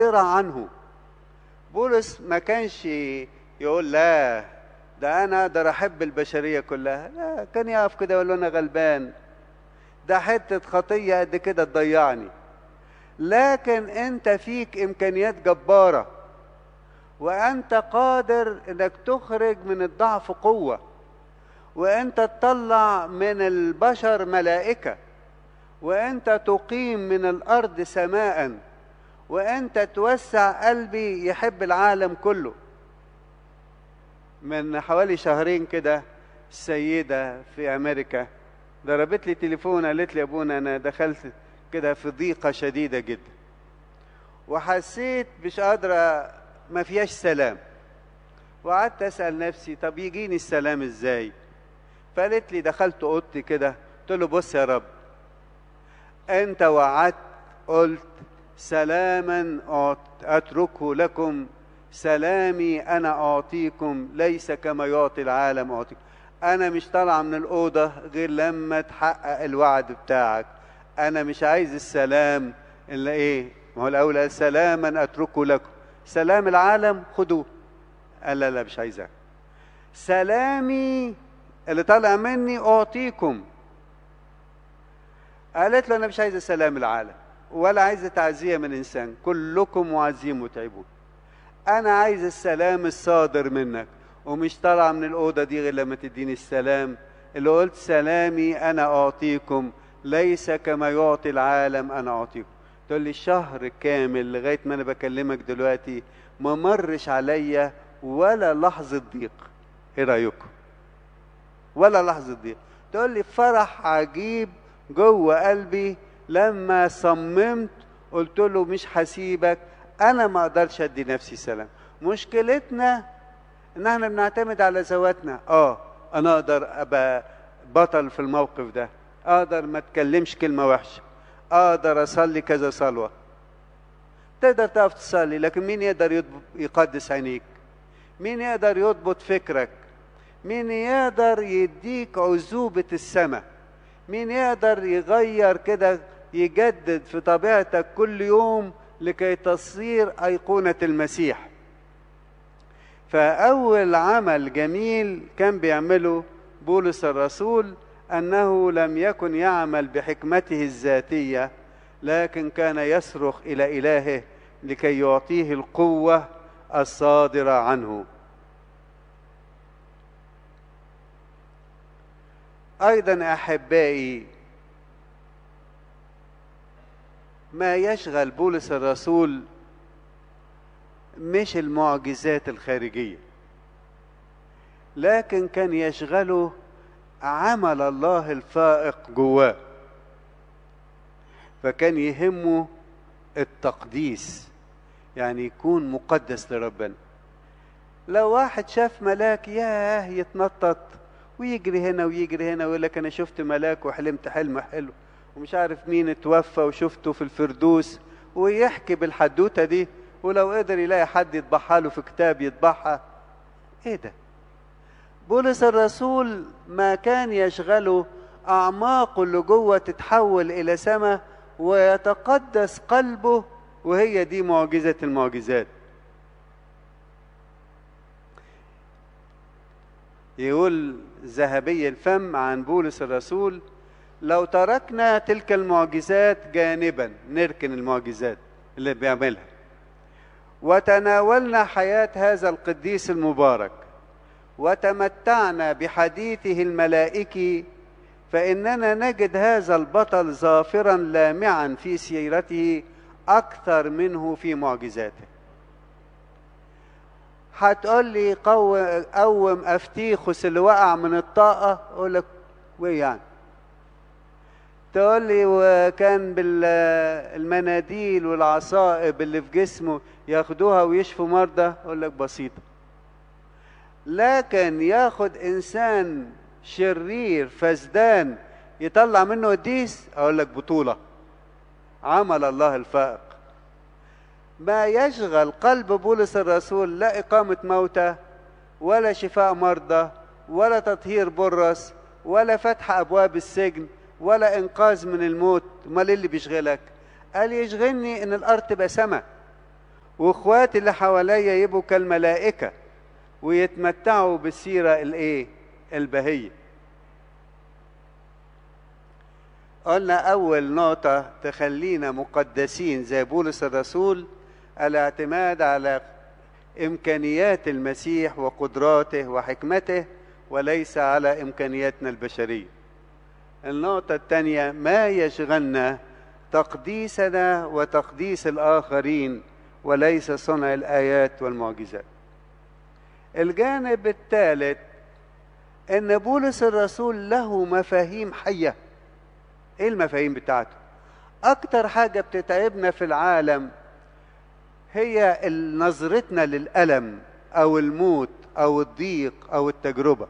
عنه بولس ما كانش يقول لا ده انا اقدر احب البشريه كلها لا كان يقف كده يقول له انا غلبان ده حته خطيه قد كده تضيعني لكن انت فيك امكانيات جباره وانت قادر انك تخرج من الضعف قوه وانت تطلع من البشر ملائكه وانت تقيم من الارض سماء وانت توسع قلبي يحب العالم كله من حوالي شهرين كده السيده في امريكا ضربت لي تليفون قالت لي يا ابونا انا دخلت كده في ضيقه شديده جدا وحسيت مش قادره ما فيهاش سلام وقعدت اسال نفسي طب يجيني السلام ازاي فقالت لي دخلت اوضتي كده قلت له بص يا رب انت وعدت قلت سلاما اتركه لكم سلامي انا اعطيكم ليس كما يعطي العالم اعطيكم انا مش طالعه من الاوضه غير لما تحقق الوعد بتاعك انا مش عايز السلام الا ايه ما هو الاول قال سلاما اتركه لكم سلام العالم خدوه قال لا لا مش عايزاه سلامي اللي طالع مني اعطيكم قالت له انا مش عايزه سلام العالم ولا عايزه تعزيه من انسان كلكم معزين متعبون انا عايز السلام الصادر منك ومش طالعه من الاوضه دي غير لما تديني السلام اللي قلت سلامي انا اعطيكم ليس كما يعطي العالم انا اعطيكم تقول لي شهر كامل لغايه ما انا بكلمك دلوقتي ما مرش عليا ولا لحظه ضيق ايه رايكم ولا لحظه ضيق تقول لي فرح عجيب جوه قلبي لما صممت قلت له مش هسيبك انا ما اقدرش ادي نفسي سلام مشكلتنا ان احنا بنعتمد على ذواتنا اه انا اقدر ابقى بطل في الموقف ده اقدر ما اتكلمش كلمه وحشه اقدر اصلي كذا صلوه تقدر تقف تصلي لكن مين يقدر يقدس عينيك مين يقدر يضبط فكرك مين يقدر يديك عذوبه السماء مين يقدر يغير كده يجدد في طبيعتك كل يوم لكي تصير أيقونة المسيح فأول عمل جميل كان بيعمله بولس الرسول أنه لم يكن يعمل بحكمته الذاتية لكن كان يصرخ إلى إلهه لكي يعطيه القوة الصادرة عنه أيضا أحبائي ما يشغل بولس الرسول مش المعجزات الخارجيه لكن كان يشغله عمل الله الفائق جواه فكان يهمه التقديس يعني يكون مقدس لربنا لو واحد شاف ملاك ياه يتنطط ويجري هنا ويجري هنا ويقول لك انا شفت ملاك وحلمت حلم حلو ومش عارف مين اتوفى وشفته في الفردوس ويحكي بالحدوته دي ولو قدر يلاقي حد يطبعها له في كتاب يطبعها ايه ده بولس الرسول ما كان يشغله اعماقه اللي جوه تتحول الى سماء ويتقدس قلبه وهي دي معجزه المعجزات يقول ذهبي الفم عن بولس الرسول لو تركنا تلك المعجزات جانبا نركن المعجزات اللي بيعملها وتناولنا حياة هذا القديس المبارك وتمتعنا بحديثه الملائكي فإننا نجد هذا البطل ظافرا لامعا في سيرته أكثر منه في معجزاته هتقول لي قوم قوم افتيخس اللي وقع من الطاقه اقول لك وايه يعني تقول لي وكان بالمناديل والعصائب اللي في جسمه ياخدوها ويشفوا مرضى اقول لك بسيطه لكن ياخد انسان شرير فسدان يطلع منه قديس اقول لك بطوله عمل الله الفائق ما يشغل قلب بولس الرسول لا إقامة موتى ولا شفاء مرضى ولا تطهير برص ولا فتح أبواب السجن ولا إنقاذ من الموت أمال إيه اللي بيشغلك قال يشغلني إن الأرض تبقى سما واخواتي اللي حواليا يبقوا كالملائكة ويتمتعوا بالسيرة الايه البهية قلنا أول نقطة تخلينا مقدسين زي بولس الرسول الاعتماد على إمكانيات المسيح وقدراته وحكمته وليس على إمكانياتنا البشرية النقطة الثانية ما يشغلنا تقديسنا وتقديس الآخرين وليس صنع الآيات والمعجزات الجانب الثالث ان بولس الرسول له مفاهيم حيه ايه المفاهيم بتاعته اكتر حاجه بتتعبنا في العالم هي نظرتنا للالم او الموت او الضيق او التجربه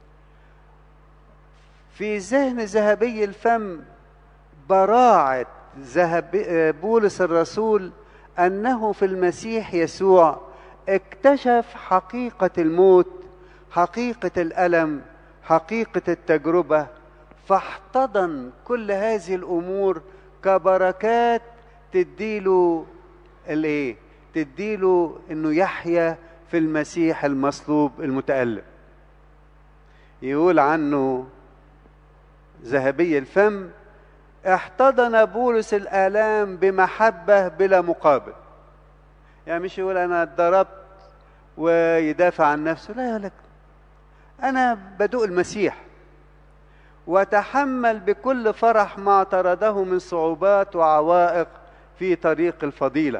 في ذهن ذهبي الفم براعه ذهب بولس الرسول انه في المسيح يسوع اكتشف حقيقه الموت حقيقه الالم حقيقه التجربه فاحتضن كل هذه الامور كبركات تديله الايه تديله انه يحيا في المسيح المصلوب المتالم يقول عنه ذهبي الفم احتضن بولس الالام بمحبه بلا مقابل يعني مش يقول انا اتضربت ويدافع عن نفسه لا يقول لك انا بدوق المسيح وتحمل بكل فرح ما اعترضه من صعوبات وعوائق في طريق الفضيله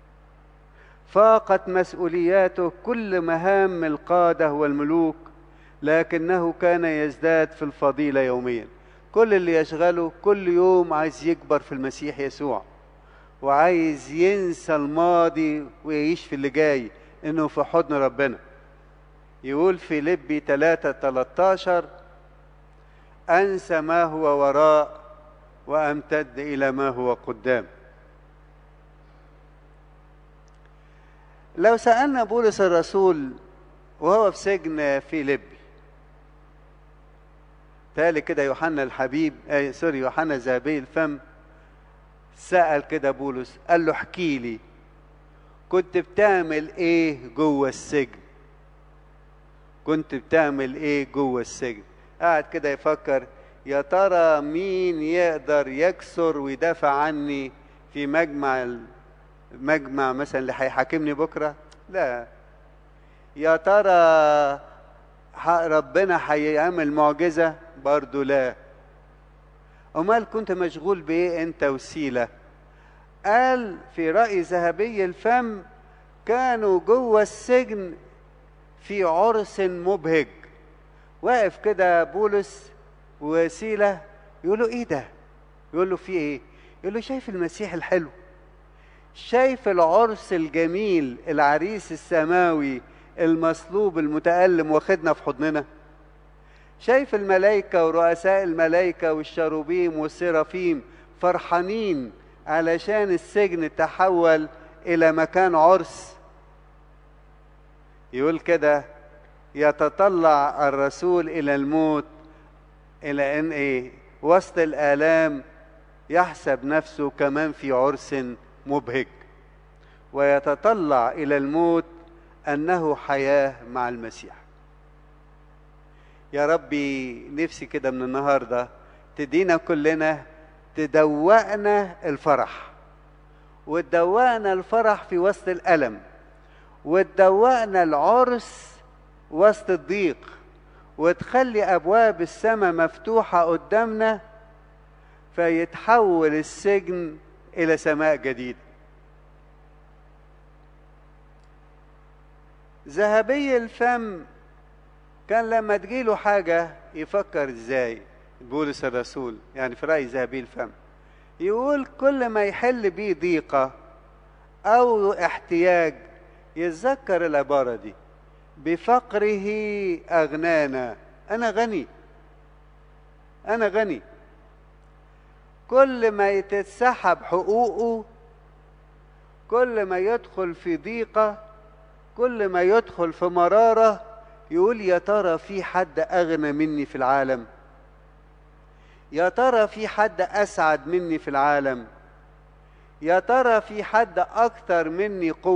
فاقت مسؤولياته كل مهام القاده والملوك لكنه كان يزداد في الفضيله يوميا كل اللي يشغله كل يوم عايز يكبر في المسيح يسوع وعايز ينسى الماضي ويعيش في اللي جاي انه في حضن ربنا يقول في لبي 3 13 انسى ما هو وراء وامتد الى ما هو قدام لو سالنا بولس الرسول وهو في سجن في لبي تالي كده يوحنا الحبيب آه سوري يوحنا ذهبي الفم سأل كده بولس قال له احكي لي كنت بتعمل ايه جوه السجن كنت بتعمل ايه جوه السجن قاعد كده يفكر يا ترى مين يقدر يكسر ويدافع عني في مجمع المجمع مثلا اللي هيحاكمني بكره لا يا ترى ربنا هيعمل معجزه برضه لا امال كنت مشغول بايه انت وسيله قال في راي ذهبي الفم كانوا جوه السجن في عرس مبهج واقف كده بولس وسيله يقول له ايه ده يقول له في ايه يقول له شايف المسيح الحلو شايف العرس الجميل العريس السماوي المصلوب المتألم واخدنا في حضننا شايف الملائكة ورؤساء الملائكة والشروبيم والسرافيم فرحانين علشان السجن تحول إلى مكان عرس يقول كده يتطلع الرسول إلى الموت إلى أن إيه وسط الآلام يحسب نفسه كمان في عرس مبهج ويتطلع إلى الموت أنه حياة مع المسيح يا ربي نفسي كده من النهاردة تدينا كلنا تدوقنا الفرح وتدوقنا الفرح في وسط الألم وتدوقنا العرس وسط الضيق وتخلي أبواب السماء مفتوحة قدامنا فيتحول السجن إلى سماء جديدة ذهبي الفم كان لما تجيله حاجة يفكر ازاي بولس الرسول يعني في رأي ذهبي الفم يقول كل ما يحل بيه ضيقة أو احتياج يتذكر العبارة دي بفقره أغنانا أنا غني أنا غني كل ما يتسحب حقوقه كل ما يدخل في ضيقة كل ما يدخل في مرارة يقول يا ترى في حد أغنى مني في العالم يا ترى في حد أسعد مني في العالم يا ترى في حد أكثر مني قوة